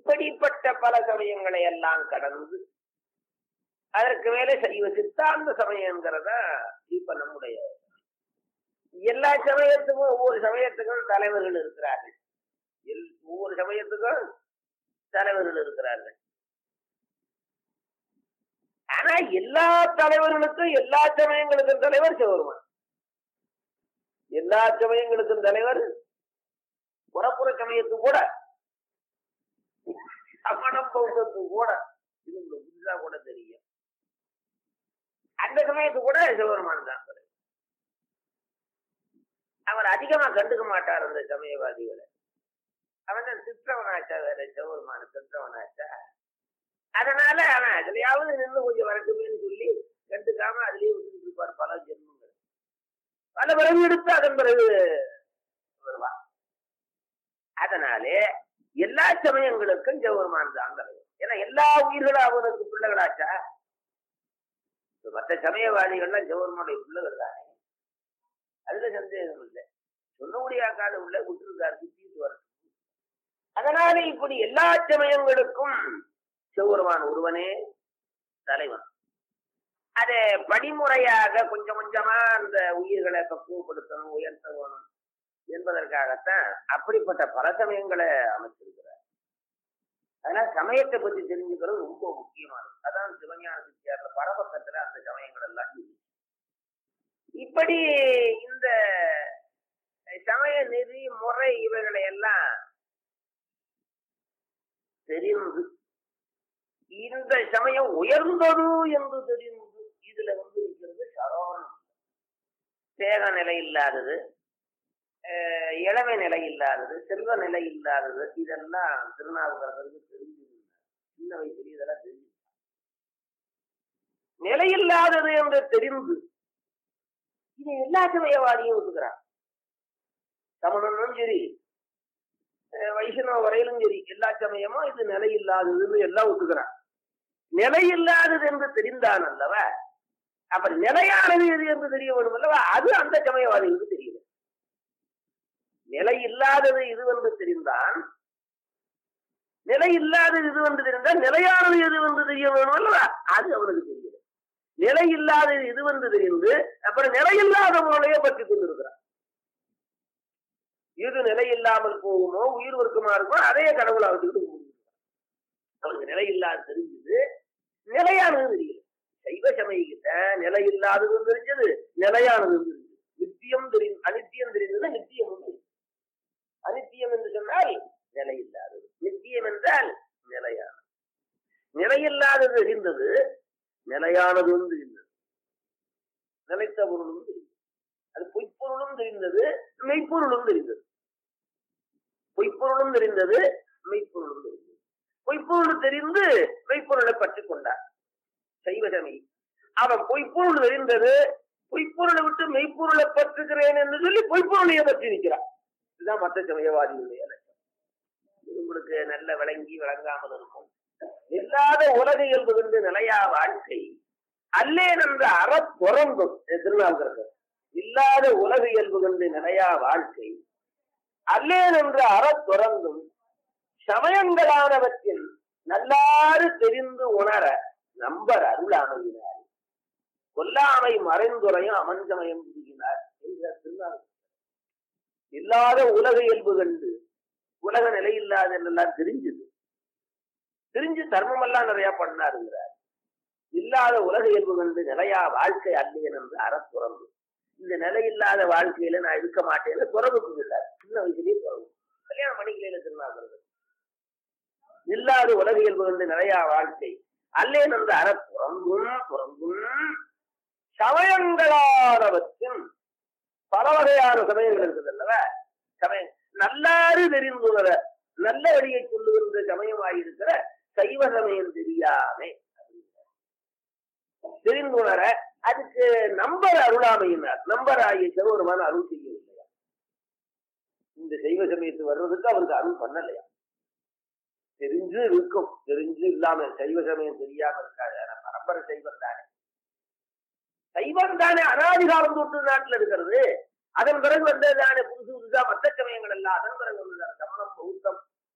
இப்படிப்பட்ட பல சமயங்களை எல்லாம் கடந்து அதற்கு மேலே சைவ சித்தாந்த சமயங்கிறத இப்ப நம்முடைய எல்லா சமயத்துக்கும் ஒவ்வொரு சமயத்துக்கும் தலைவர்கள் இருக்கிறார்கள் எல்- ஒவ்வொரு சமயத்துக்கும் தலைவர்கள் இருக்கிறார்கள் ஆனா எல்லா தலைவர்களுக்கும் எல்லா சமயங்களுக்கும் தலைவர் சிவருமான் எல்லா சமயங்களுக்கும் தலைவர் புறப்புற சமயத்து கூட சமணம் பௌத்தத்து கூட இது உங்களுக்கு புதுசா கூட தெரியும் அந்த சமயத்து கூட சிவபெருமான் தான் தலைவர். அவர் அதிகமா கண்டுக்க மாட்டார் அந்த சமயவாதிகளை அவன் தான் சித்திரவனாச்சா வேற சிவபெருமான சித்திரவனாச்சா அதனால அவன் அதுலயாவது நின்று கொஞ்சம் வரட்டுமேன்னு சொல்லி கண்டுக்காம அதுலயே விட்டுட்டு இருப்பார் பல ஜென்மங்கள் பல பிறகு எடுத்து அதன் பிறகு வருவான் அதனாலே எல்லா சமயங்களுக்கும் ஜெவருமான் தான் தலைவர் ஏன்னா எல்லா உயிர்களும் அவனுக்கு பிள்ளைகளாச்சா இப்ப மற்ற சமயவாதிகள்லாம் ஜெவருமானுடைய பிள்ளைகள் தானே அதுல சந்தேகம் இல்லை சொன்ன முடியாக்காத உள்ள விட்டுருக்காரு சுத்திட்டு வரட்டும் அதனால இப்படி எல்லா சமயங்களுக்கும் சிவபெருமான் ஒருவனே தலைவன் அதை படிமுறையாக கொஞ்சம் கொஞ்சமா அந்த உயிர்களை பக்குவப்படுத்தணும் உயர்த்த வேணும் என்பதற்காகத்தான் அப்படிப்பட்ட பல சமயங்களை அமைச்சிருக்கிறார் அதனால சமயத்தை பத்தி தெரிஞ்சுக்கிறது ரொம்ப முக்கியமானது அதான் சிவஞான சித்தியார்ல பரபக்கத்துல அந்த சமயங்கள் எல்லாம் இருக்கு. இப்படி இந்த சமய நெறி முறை இவைகளை எல்லாம் தெரிந்து இந்த சமயம் உயர்ந்தது என்று தெரிந்து இதுல வந்து இருக்கிறது சரவணம் தேக நிலை இல்லாதது அஹ் இளமை நிலை இல்லாதது செல்வ நிலை இல்லாதது இதெல்லாம் திருநாவுக்கரசருக்கு தெரிஞ்சிருந்தார் சின்ன வயசுல இதெல்லாம் தெரிஞ்சு நிலையில்லாதது என்று தெரிந்து இது எல்லா சமயவாதியும் ஒத்துக்கிறான் தமிழனும் சரி அஹ் வைஷ்ணவ வரையிலும் சரி எல்லா சமயமும் இது நிலையில்லாததுன்னு எல்லாம் ஒத்துக்கிறான் நிலையில்லாதது என்று தெரிந்தான் அல்லவா அப்ப நிலையானது எது என்று தெரிய வேண்டும் அல்லவா அது அந்த சமயவாதிகளுக்கு தெரியல நிலை இல்லாதது இது என்று தெரிந்தான் நிலை இல்லாதது இது என்று தெரிந்தால் நிலையானது எது என்று தெரிய வேணும் அல்லவா அது அவனுக்கு தெரியல நிலை இல்லாதது இது என்று தெரிந்து அப்புறம் நிலையில்லாத முறையை பற்றி கொண்டிருக்கிறான் இது நிலை இல்லாமல் போகுமோ உயிர் வர்க்கமா இருக்குமோ அதே கடவுளை வச்சுக்கிட்டு முடிஞ்சிருக்கான் அவனுக்கு நிலை இல்லாத தெரிஞ்சது நிலையானது தெரியல சைவ சமயக்கிட்ட நிலை இல்லாததும் தெரிஞ்சது நிலையானதும் தெரிஞ்சது நித்தியம் தெரியும் அனித்தியம் தெரிந்தது நித்தியம் தெரியும் அனித்தியம் என்று சொன்னால் நிலை இல்லாதது நித்தியம் என்றால் நிலையானது நிலையில்லாதது தெரிந்தது நிலையானதும் தெரிந்தது நிலைத்த பொருளும் தெரிந்தது அது பொய்ப்பொருளும் தெரிந்தது மெய்ப்பொருளும் தெரிந்தது பொய்ப்பொருளும் தெரிந்தது மெய்ப்பொருளும் தெரிந்தது பொய்ப்பொருள் தெரிந்து மெய்ப்பொருளை பற்றி கொண்டார் சைவசமி அவன் பொய்ப்பொருள் தெரிந்தது பொய்ப்பொருளை விட்டு மெய்ப்பொருளை பற்றுகிறேன் என்று சொல்லி பொய்ப்பொருளையே பற்றி நிற்கிறான் இதுதான் மற்ற சமயவாதிகளுடைய லட்சம் இது உங்களுக்கு நல்ல விளங்கி விளங்காமல் இருக்கும் இல்லாத உலக இயல்பு கண்டு நிலையா வாழ்க்கை அல்லேன் என்ற அற துறந்தும் திருநாவுக்கரசர் இல்லாத உலக இயல்பு கண்டு நிலையா வாழ்க்கை அல்லேன் என்ற அற துறந்தும் சமயங்களானவற்றில் நல்லாறு தெரிந்து உணர நம்பர் அருளாமையினார் கொல்லாமை மறைந்துரையும் அமஞ்சமயம் புரிகினார் என்ற திருநாவுக்கரசர் இல்லாத உலக இயல்பு கண்டு உலக நிலை இல்லாத எல்லாம் தெரிஞ்சது தெரிஞ்சு தர்மம் எல்லாம் நிறைய பண்ணாருங்கிறார் இல்லாத உலக இயல்பு கண்டு நிலையா வாழ்க்கை அல்லையன் என்று அறத்துறந்து இந்த நிலை இல்லாத வாழ்க்கையில நான் இருக்க மாட்டேன்னு துறவுக்கு இல்லார் சின்ன வயசுலயே துறவு கல்யாணம் பண்ணிக்கலையில திருநாகிறது இல்லாத உலக இயல்பு கண்டு நிலையா வாழ்க்கை அல்லேன் என்று அறத்துறந்தும் துறந்தும் சமயங்களானவற்றின் பல வகையான சமயங்கள் இருக்குது அல்லவா சமயம் நல்லாறு தெரிந்துவர நல்ல வழியை சொல்லுகின்ற சமயமாயிருக்கிற சைவ சமயம் தெரியாமே தெரிந்துணர அதுக்கு நம்பர் அருளாமையினார் நம்பர் ஆகிய சிவபெருமான அருள் செய்யவில்லையா இந்த சைவ சமயத்து வர்றதுக்கு அவருக்கு அருள் பண்ணலையா தெரிஞ்சு இருக்கும் தெரிஞ்சு இல்லாம சைவ சமயம் தெரியாம இருக்காது ஆனா பரம்பரை சைவம் தானே சைவம் தானே அனாதிகாலம் தொட்டு நாட்டுல இருக்கிறது அதன் பிறகு வந்ததுதானே புதுசு புதுசா மத்த சமயங்கள் எல்லாம் அதன் பிறகு வந்ததுதானே சமணம் பௌத்தம்